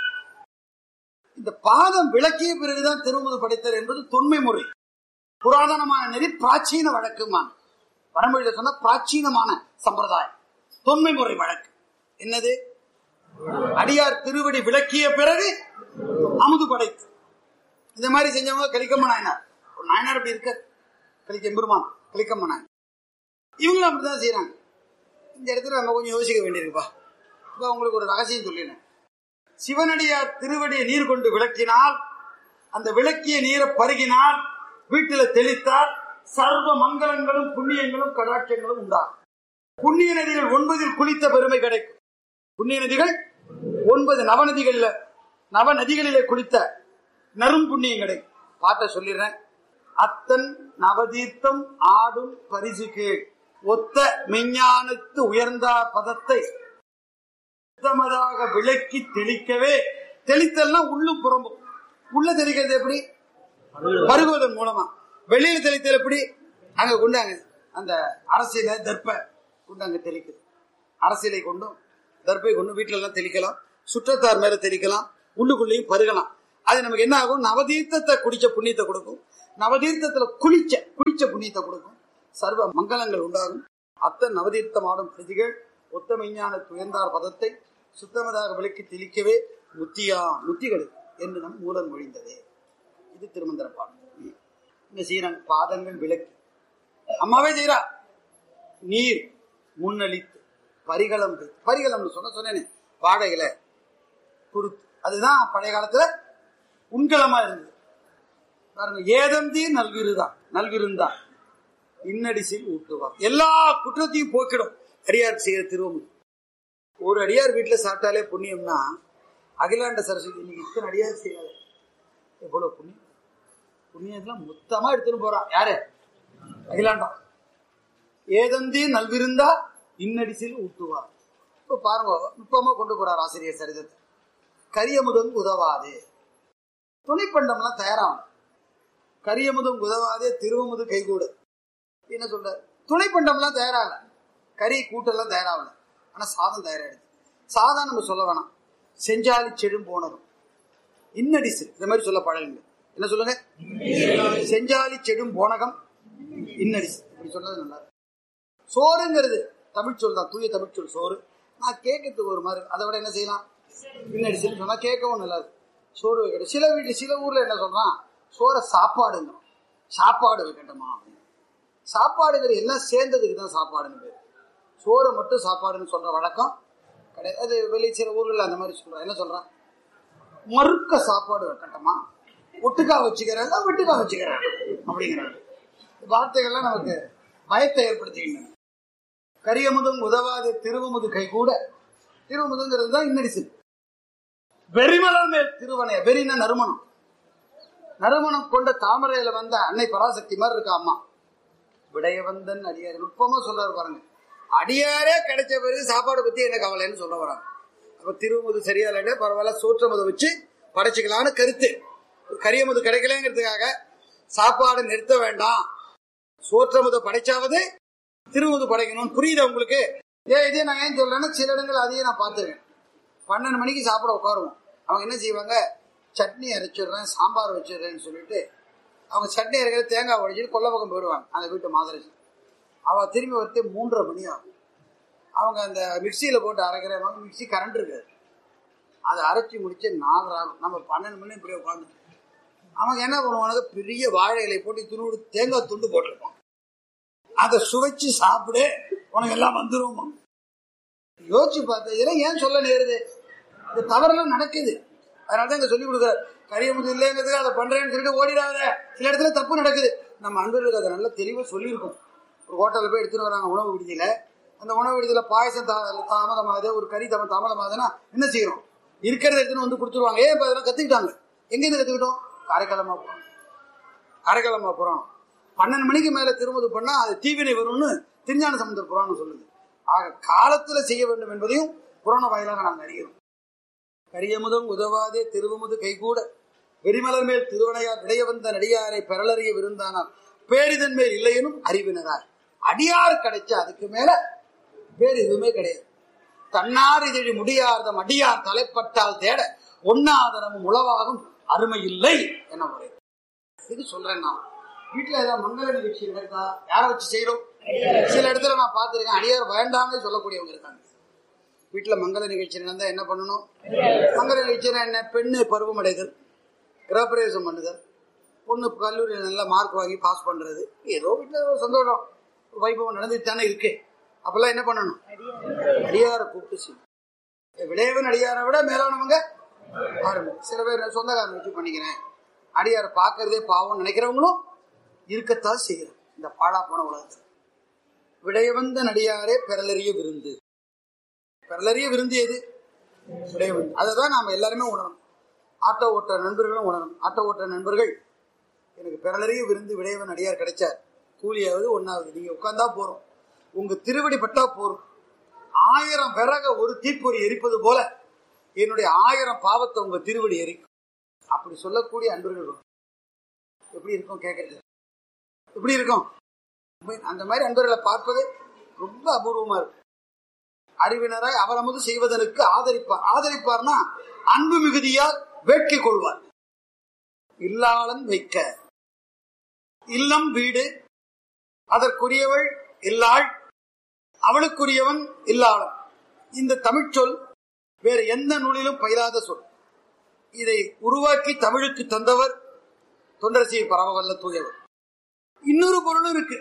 இந்த பாதம் விளக்கிய பிறகுதான் திருமுது படைத்தல் என்பது தொன்மை முறை புராதனமான நெறி பிராச்சீன வழக்குமான வடமொழியில சொன்ன பிராச்சீனமான சம்பிரதாயம் தொன்மை முறை வழக்கு என்னது அடியார் திருவடி விளக்கிய பிறகு அமுது படைத்து இந்த மாதிரி செஞ்சவங்க கலிக்கம்ம நாயனார் ஒரு நாயனார் அப்படி இருக்க கலிக்க எம்பெருமான் கலிக்கம்ம நாயனார் இவங்களும் அப்படிதான் செய்யறாங்க இந்த இடத்துல நம்ம கொஞ்சம் யோசிக்க வேண்டியிருக்குப்பா இப்ப உங்களுக்கு ஒரு ரகசியம் சொல்லிடுறேன் சிவனடியார் திருவடியை நீர் கொண்டு விளக்கினால் அந்த விளக்கிய நீரை பருகினால் வீட்டில தெளித்தால் சர்வ மங்களங்களும் புண்ணியங்களும் கடாட்சங்களும் உண்டாகும் புண்ணிய நதிகள் ஒன்பதில் குளித்த பெருமை கிடைக்கும் புண்ணிய நதிகள் ஒன்பது நவநதிகள்ல நவ நதிகளிலே குளித்த நரும் புண்ணியம் கிடைக்கும் பாட்ட சொல்லிடுறேன் அத்தன் நவதீர்த்தம் ஆடும் பரிசு கீழ் ஒத்த மெஞ்ஞானத்து உயர்ந்தார் பதத்தை சுத்தமதாக விளக்கி தெளிக்கவே தெளித்தல்னா உள்ளு புறம்பும் உள்ள தெளிக்கிறது எப்படி பருகுவதன் மூலமா வெளியில தெளித்தல் எப்படி அங்க கொண்டாங்க அந்த அரசியல தர்ப்ப கொண்டு அங்க தெளிக்குது அரசியலை கொண்டும் தர்ப்பை கொண்டும் வீட்டுல எல்லாம் தெளிக்கலாம் சுற்றத்தார் மேல தெளிக்கலாம் உள்ளுக்குள்ளேயும் பருகலாம் அது நமக்கு என்ன ஆகும் நவதீர்த்தத்தை குடிச்ச புண்ணியத்தை கொடுக்கும் நவதீர்த்தத்துல குளிச்ச குடிச்ச புண்ணியத்தை கொடுக்கும் சர்வ மங்களங்கள் உண்டாகும் அத்த நவதீர்த்தம் ஆடும் பிரதிகள் ஒத்த மெய்ஞான துயர்ந்தார் பதத்தை சுத்தமதாக விளக்கி தெளிக்கவே முத்தியா முத்திகள் என்று நம் மூலம் மொழிந்ததே இது திருமந்திர பாடம் இங்க செய்யறாங்க பாதங்கள் விளக்கி அம்மாவே செய்யறா நீர் முன்னளித்து பரிகளம் வைத்து. பரிகளம்னு சொன்ன சொன்னேனே வாடகையில குருத்து அதுதான் பழைய காலத்துல உண்கலமா இருந்தது பாருங்க ஏதந்தி நல்விருதான் நல்விருந்தான் இன்னடிசில் ஊட்டுவார் எல்லா குற்றத்தையும் போக்கிடும் அடியார் செய்கிற திருவமுது ஒரு அடியார் வீட்டுல சாப்பிட்டாலே புண்ணியம்னா அகிலாண்ட சரஸ்வதி இன்னைக்கு இத்தனை அடியார் செய்யாது எவ்வளவு புண்ணியம் புண்ணியத்துல மொத்தமா எடுத்துன்னு போறான் யாரு அகிலாண்டம் ஏதந்தி நல்விருந்தா இன்னடிசில் ஊட்டுவார் இப்ப பாருங்க நுட்பமா கொண்டு போறார் ஆசிரியர் சரிதத்தை கரியமுதம் உதவாது துணைப்பண்டம்லாம் தயாராகும் கரியமுதம் உதவாதே திருவமுது கைகூடு என்ன சொல்றாரு துணைப்பண்டம்லாம் தயாராகல கறி கூட்டெல்லாம் தயாராகல ஆனா சாதம் தயாராயிடுது சாதம் நம்ம சொல்ல வேணாம் செஞ்சாலி செடும் போனதும் இன்னடிசு இந்த மாதிரி சொல்ல பழகுங்க என்ன சொல்லுங்க செஞ்சாலி செடும் போனகம் இன்னடிசு இப்படி சொன்னது நல்லா இருக்கு. சோறுங்கிறது தமிழ் சொல் தான் தூய தமிழ் சொல் சோறு நான் கேட்கறதுக்கு ஒரு மாதிரி அதை விட என்ன செய்யலாம் இன்னடிசுன்னு சொன்னா கேட்கவும் நல்லா இருக்கு சோறு வைக்கட்டும் சில வீட்டு சில ஊர்ல என்ன சொல்றான் சோறை சாப்பாடுங்க சாப்பாடு வைக்கட்டுமா அப்படின்னு. சாப்பாடுங்கிற எல்லாம் சேர்ந்ததுக்கு தான் சாப்பாடுன்னு பேர் சோறை மட்டும் சாப்பாடுன்னு சொல்ற வழக்கம் கிடையாது அது வெளி சில ஊர்களில் அந்த மாதிரி சொல்றான் என்ன சொல்றான் மறுக்க சாப்பாடு வைக்கட்டுமா ஒட்டுக்கா வச்சுக்கிறேன் வெட்டுக்கா வச்சுக்கிறேன் அப்படிங்கிறாங்க வார்த்தைகள்லாம் நமக்கு பயத்தை ஏற்படுத்திக்கின்றன கரியமுதும் உதவாத திருவமுது கை கூட திருவமுதுங்கிறது தான் இன்னடிசு வெறிமலர் மேல் திருவனைய வெறின நறுமணம் நறுமணம் கொண்ட தாமரையில வந்த அன்னை பராசக்தி மாதிரி இருக்கா அம்மா விடயவந்தன் அடியார் நுட்பமா சொல்றாரு பாருங்க அடியாரே கிடைச்ச பிறகு சாப்பாடு பத்தி என்ன கவலைன்னு சொல்ல வராங்க அப்ப திருவமுது சரியா இல்லைன்னா பரவாயில்ல சோற்றமுதை வச்சு படைச்சுக்கலாம்னு கருத்து கரியமுது கிடைக்கலங்கிறதுக்காக சாப்பாடு நிறுத்த வேண்டாம் சோற்றமுதை படைச்சாவது திருமுது படைக்கணும்னு புரியுதா உங்களுக்கு ஏ இதே நான் ஏன் சொல்றேன்னா சில இடங்கள் அதையே நான் பார்த்துருக்கேன் பன்னெண்டு மணிக்கு சாப்பிட உட்காருவோம் அவங்க என்ன செய்வாங்க சட்னி அரைச்சிடுறேன் சாம்பார் வச்சிடுறேன்னு சொல்லிட்டு அவங்க சட்னி அரைக்கிற தேங்காய் உடைச்சிட்டு கொல்ல பக்கம் போயிடுவாங்க அந்த வீட்டு மாதிரி அவள் திரும்பி வரத்தே மூன்றரை மணி ஆகும் அவங்க அந்த மிக்சியில் போட்டு அரைக்கிறவங்க மிக்சி கரண்ட் இருக்காது அதை அரைச்சி முடிச்சு நாலரை ஆகும் நம்ம பன்னெண்டு மணி இப்படியே உட்காந்து அவங்க என்ன பண்ணுவானுங்க பெரிய வாழை இலை போட்டு துணூடு தேங்காய் துண்டு போட்டிருப்பான் அதை சுவைச்சு சாப்பிடு உனக்கு எல்லாம் வந்துருமா யோசிச்சு பார்த்த இதெல்லாம் ஏன் சொல்ல நேருது இந்த தவறெல்லாம் நடக்குது அதனால தான் இங்க சொல்லி கொடுக்குறாரு கரியமுது இல்லைங்கிறதுக்கு அதை பண்றேன்னு சொல்லிட்டு ஓடிடாத சில இடத்துல தப்பு நடக்குது நம்ம அன்பர்களுக்கு அதை நல்லா தெளிவாக சொல்லியிருக்கோம் ஒரு ஹோட்டலில் போய் எடுத்துட்டு வராங்க உணவு விடுதியில அந்த உணவு விடுதியில பாயசம் தா- தாமதமாகுது ஒரு கறி தம தாமதமாகுதுன்னா என்ன செய்யறோம் இருக்கிறத எடுத்துன்னு வந்து கொடுத்துருவாங்க ஏன் இப்போ அதெல்லாம் கத்துக்கிட்டாங்க எங்கேருந்து கத்துக்கிட்டோம் காரைக்காலமா போறோம் காரைக்காலமா போறோம் பன்னெண்டு மணிக்கு மேல திருமது பண்ணா அது தீவினை வரும்னு திருஞான சமுந்தர புராணம் சொல்லுது ஆக காலத்துல செய்ய வேண்டும் என்பதையும் புராண வாயிலாக நாங்கள் அறிகிறோம் கரியமுதம் உதவாதே திருவமுது கைகூட வெறிமலர் மேல் திருவனையார் விடைய வந்த நடிகாரை பெறலறிய விருந்தானார் பேரிதன் மேல் இல்லையெனும் அறிவினரார் அடியார் கிடைச்சா அதுக்கு மேல பேர் எதுவுமே கிடையாது தன்னார் இதழி முடியார்தம் அடியார் தலைப்பட்டால் தேட ஒன்னாதரமும் உளவாகும் அருமை இல்லை என உரை இது சொல்றேன் நான் வீட்டுல ஏதாவது மங்கள நிகழ்ச்சி நடக்கா யாரை வச்சு செய்யறோம் சில இடத்துல நான் பார்த்திருக்கேன் அடியார் வேண்டாம்னு சொல்லக்கூடியவங்க இருக்காங்க வீட்டுல மங்கள நிகழ்ச்சி நடந்தா என்ன பண்ணணும் மங்கள நிகழ்ச்சினா என்ன பெண்ணு பருவமடைதல் கிரகப்பிரவேசம் பண்ணுதல் பொண்ணு கல்லூரியில் நல்ல மார்க் வாங்கி பாஸ் பண்றது ஏதோ வீட்டுல ஒரு சந்தோஷம் ஒரு வைபவம் நடந்துட்டு தானே இருக்கு அப்பெல்லாம் என்ன பண்ணணும் அடியாரை கூப்பிட்டு செய்யும் விடையவன் அடியாரை விட மேலானவங்க பாருங்க சில பேர் சொந்தக்காரன் வச்சு பண்ணிக்கிறேன் அடியாரை பார்க்கறதே பாவம் நினைக்கிறவங்களும் இருக்கத்தான் செய்யணும் இந்த பாழா போன உலகத்தில் விடையவந்த நடிகாரே பெறலறிய விருந்து பெறலறிய விருந்து எது விடையவன் அதை தான் நாம எல்லாருமே உணரணும் ஆட்டோ ஓட்ட நண்பர்களும் உணரணும் ஆட்டோ ஓட்ட நண்பர்கள் எனக்கு பிறலறிய விருந்து விடையவன் அடியார் கிடைச்சார் கூலியாவது ஒன்னாவது நீங்க உட்கார்ந்தா போறோம் உங்க திருவடி பட்டா போறோம் ஆயிரம் விறக ஒரு தீப்பொறி எரிப்பது போல என்னுடைய ஆயிரம் பாவத்தை உங்க திருவடி எரிக்கும் அப்படி சொல்லக்கூடிய அன்பர்கள் வரும். எப்படி இருக்கும் கேட்கறது எப்படி இருக்கும் அந்த மாதிரி அன்பர்களை பார்ப்பது ரொம்ப அபூர்வமா இருக்கும் அறிவினராய் அவரமுது செய்வதற்கு ஆதரிப்பார் ஆதரிப்பார்னா அன்பு மிகுதியால் வேட்கை கொள்வார் இல்லாளன் வைக்க இல்லம் வீடு அதற்குரியவள் இல்லாள் அவளுக்குரியவன் இல்லாளன் இந்த தமிழ்ச்சொல் வேறு எந்த நூலிலும் பயிராத சொல் இதை உருவாக்கி தமிழுக்கு தந்தவர் தொண்டரசியை பரவவல்ல தூயவர் இன்னொரு பொருளும் இருக்கு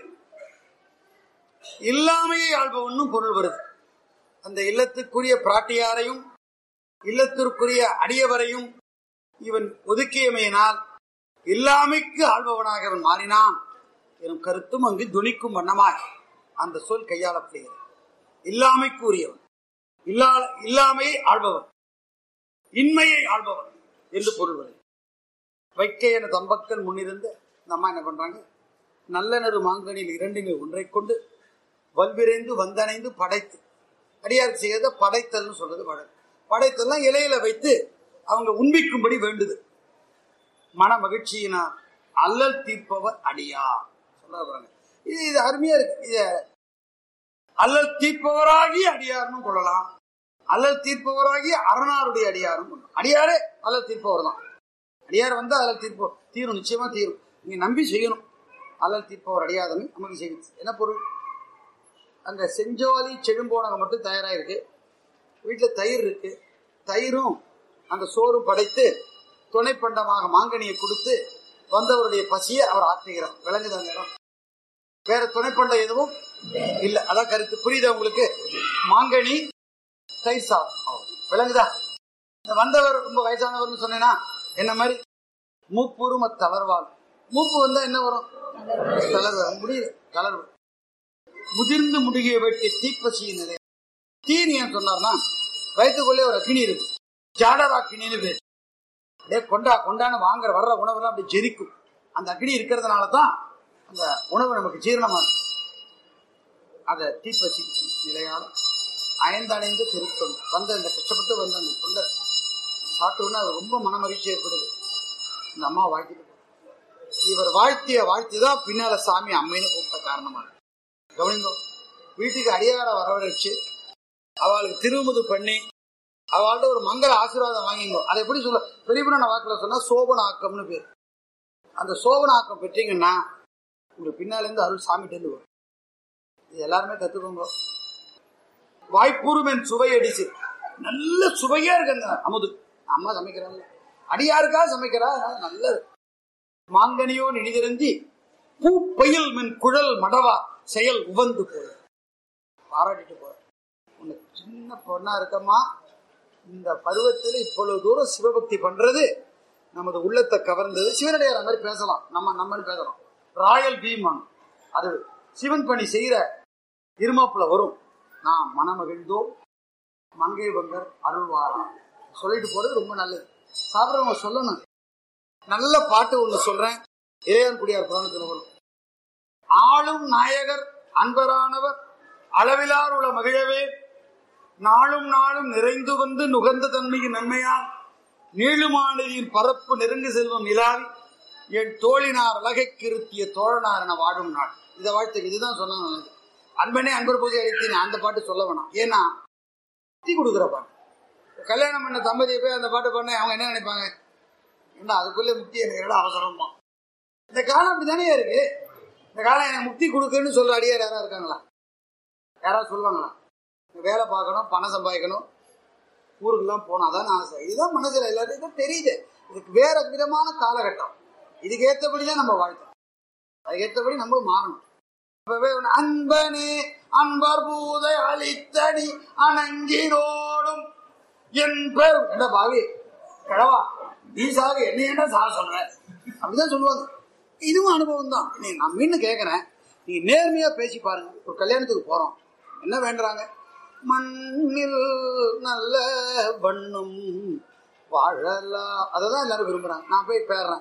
இல்லாமையை ஆள்பவனும் பொருள் வருது அந்த இல்லத்துக்குரிய பிராட்டியாரையும் இல்லத்திற்குரிய அடியவரையும் இவன் ஒதுக்கியமையினால் இல்லாமைக்கு ஆள்பவனாக அவன் மாறினான் எனும் கருத்தும் அங்கு துணிக்கும் வண்ணமாய் அந்த சொல் கையாளப்படுகிறது இல்லாமைக்கு உரியவன் இல்லா இல்லாமையை ஆள்பவன் இன்மையை ஆள்பவன் என்று பொருள் வருகிறது வைக்க என தம்பக்கள் முன்னிருந்து இந்த அம்மா என்ன பண்றாங்க நல்ல நறு மாங்கனில் இரண்டுமே ஒன்றை கொண்டு வல்விரைந்து வந்தணைந்து படைத்து அடியார் செய்யறத படைத்தல்னு சொல்றது படை படைத்தல்லாம் இலையில வைத்து அவங்க உண்பிக்கும்படி வேண்டுது மன மகிழ்ச்சியினார் அல்லல் தீர்ப்பவர் அடியார் சொல்றாரு பாருங்க இது இது அருமையா இருக்கு இத அல்லல் தீர்ப்பவராகி அடியார்னு கொள்ளலாம் அல்லல் தீர்ப்பவராகி அரணாருடைய அடியாரும் கொள்ளலாம் அடியாரே அல்லல் தீர்ப்பவர் தான் அடியார் வந்து அல்லல் தீர்ப்போ தீரும் நிச்சயமா தீரும் நீங்க நம்பி செய்யணும் அல்லல் தீர்ப்பவர் அடியாதவன் நமக்கு செய்யும் என்ன பொருள் அந்த செஞ்சோலி செழும்போனகம் மட்டும் தயாராயிருக்கு வீட்டில் தயிர் இருக்கு தயிரும் அந்த சோறும் படைத்து துணை பண்டமாக மாங்கனியை கொடுத்து வந்தவருடைய பசியை அவர் ஆற்றுகிறார் விளங்குதா அந்த இடம் வேற துணைப்பண்டம் எதுவும் இல்ல அதான் கருத்து புரியுதா உங்களுக்கு மாங்கனி தயிர் சாதம் விளங்குதா இந்த வந்தவர் ரொம்ப வயசானவர்னு சொன்னேன்னா என்ன மாதிரி மூப்புரும தளர்வாள் மூப்பு வந்தா என்ன வரும் தளர்வு முடியுது தளர்வு முதிர்ந்து முடுகிய வெட்டி தீப்பசியின் நிலை தீனி ஏன் சொன்னார்னா வயிற்றுக்குள்ளே ஒரு அக்கினி இருக்கு ஜாடரா அக்கினின்னு பேர் அப்படியே கொண்டா கொண்டான்னு வாங்குற வர்ற உணவெல்லாம் அப்படி ஜெரிக்கும் அந்த அக்னி இருக்கிறதுனால தான் அந்த உணவு நமக்கு ஜீரணமா இருக்கும். அதை தீப்பசி நிலையால் அயந்தணைந்து திருத்தொண்டு வந்த இந்த கஷ்டப்பட்டு வந்த அந்த தொண்டர் சாப்பிட்டோன்னா அது ரொம்ப மனமகிழ்ச்சி ஏற்படுது இந்த அம்மா வாழ்த்திட்டு போகுது. இவர் வாழ்த்திய வாழ்த்தி தான் பின்னால சாமி அம்மைன்னு கூப்பிட்ட காரணமா இருக்கு. கவனிங்கோ வீட்டுக்கு அடியார வரவழைச்சு அவளுக்கு திருமுது பண்ணி அவள்கிட்ட ஒரு மங்கள ஆசீர்வாதம் வாங்கிங்கோ அதை எப்படி சொல்ல பெரியபுரான வாக்குல சொன்னா சோபனாக்கம்னு பேர் அந்த சோபனாக்கம் பெற்றீங்கன்னா உங்களுக்கு பின்னால இருந்து அருள் சாமிட்டு இருந்து வரும் இது எல்லாருமே கத்துக்கோங்க வாய்ப்புறுமென் சுவை அடிச்சு நல்ல சுவையா இருக்கு அந்த அமுது அம்மா சமைக்கிறாங்க அடியாருக்கா சமைக்கிறா அதனால நல்லது மாங்கனியோ நினைதிருந்தி பூ பயில் மென் குழல் மடவா செயல் உவந்து போய் பாராட்டிட்டு போற உன்னை சின்ன பொண்ணா இருக்கம்மா இந்த பருவத்தில் இவ்வளவு தூரம் சிவபக்தி பண்றது நமது உள்ளத்தை கவர்ந்தது சிவனடியார் அந்த மாதிரி பேசலாம் நம்ம நம்மன்னு பேசலாம் ராயல் பீமான் அது சிவன் பணி செய்யற இருமாப்புல வரும் நான் மனமகிழ்ந்தோ மங்கை வங்கர் அருள்வாரா சொல்லிட்டு போறது ரொம்ப நல்லது சாப்பிட்றவங்க சொல்லணும் நல்ல பாட்டு ஒண்ணு சொல்றேன் இளையன் குடியார் புராணத்தில் வரும் ஆளும் நாயகர் அன்பரானவர் அளவிலார் உள்ள மகிழவே நாளும் நாளும் நிறைந்து வந்து நுகர்ந்த தன்மையின் நன்மையால் நீளுமானதியின் பரப்பு நெருங்கு செல்வம் நிலாவி என் தோழினார் அழகை கிருத்திய தோழனார் என வாழும் நாள் இதை வாழ்த்து இதுதான் சொன்னாங்க எனக்கு. அன்பனே அன்பர் பூஜை அழைத்தீங்க அந்த பாட்டு சொல்ல வேணாம் ஏன்னா முக்தி கொடுக்குற பாட்டு கல்யாணம் பண்ண தம்பதியை போய் அந்த பாட்டு பண்ண அவங்க என்ன நினைப்பாங்க ஏன்னா அதுக்குள்ளே முக்தி எனக்கு என்னடா அவசரமா இந்த காலம் அப்படிதானே இருக்கு இந்த காலம் எனக்கு முக்தி கொடுக்குன்னு சொல்ற அடியார் யாரா இருக்காங்களா யாராவது சொல்லுவாங்களா வேலை பார்க்கணும் பணம் சம்பாதிக்கணும் ஊருக்கெல்லாம் போனாதான் ஆசை இதுதான் மனசுல எல்லாருக்கும் தெரியுது இதுக்கு வேற விதமான காலகட்டம் இதுக்கு ஏற்றபடிதான் நம்ம வாழ்க்கை அதுக்கு ஏற்றபடி நம்ம மாறணும் அப்பவே ஒண்ணு, அன்பனே அன்பர் பூதை அழித்தடி அணங்கினோடும் என் பேர் என்ன பாவி கடவா நீ சாக என்ன என்ன சாக சொல்ற அப்படிதான் சொல்லுவாங்க இதுவும் அனுபவம் தான் நீ நான் மீண்டும் கேட்கறேன் நீ நேர்மையா பேசி பாருங்க ஒரு கல்யாணத்துக்கு போறோம் என்ன வேண்டுறாங்க மண்ணில் நல்ல வண்ணம் வாழலாம் அததான் எல்லாரும் விரும்புறாங்க நான் போய் பேடுறேன்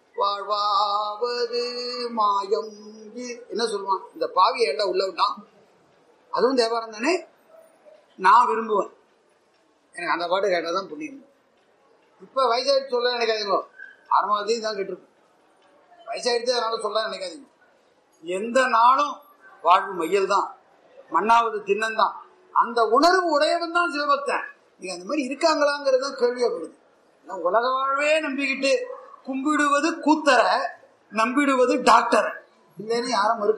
வாழ்வாவது மாயம் இ- என்ன சொல்லுவான் இந்த பாவியை எல்லாம் உள்ள விட்டான் அதுவும் தேவாரம் தானே நான் விரும்புவேன் எனக்கு அந்த பாட்டு கேட்டால் தான் புண்ணியம் இப்போ வயசாயிட்டு சொல்ல நினைக்காதீங்க அறுபது தான் கேட்டிருக்கும் வயசாயிடுச்சு அதனால சொல்ல நினைக்காதீங்க எந்த நாளும் வாழ்வு மையல் தான் மண்ணாவது தின்னந்தான் அந்த உணர்வு உடையவன் தான் சிவபக்தன் நீங்க அந்த மாதிரி இருக்காங்களாங்கிறது தான் கேள்வியப்படுது நான் உலக வாழ்வே நம்பிக்கிட்டு கும்பிடுவது கூத்தர நம்பிடுவது டாக்டரை இல்லைன்னு யாரும் மறுக்க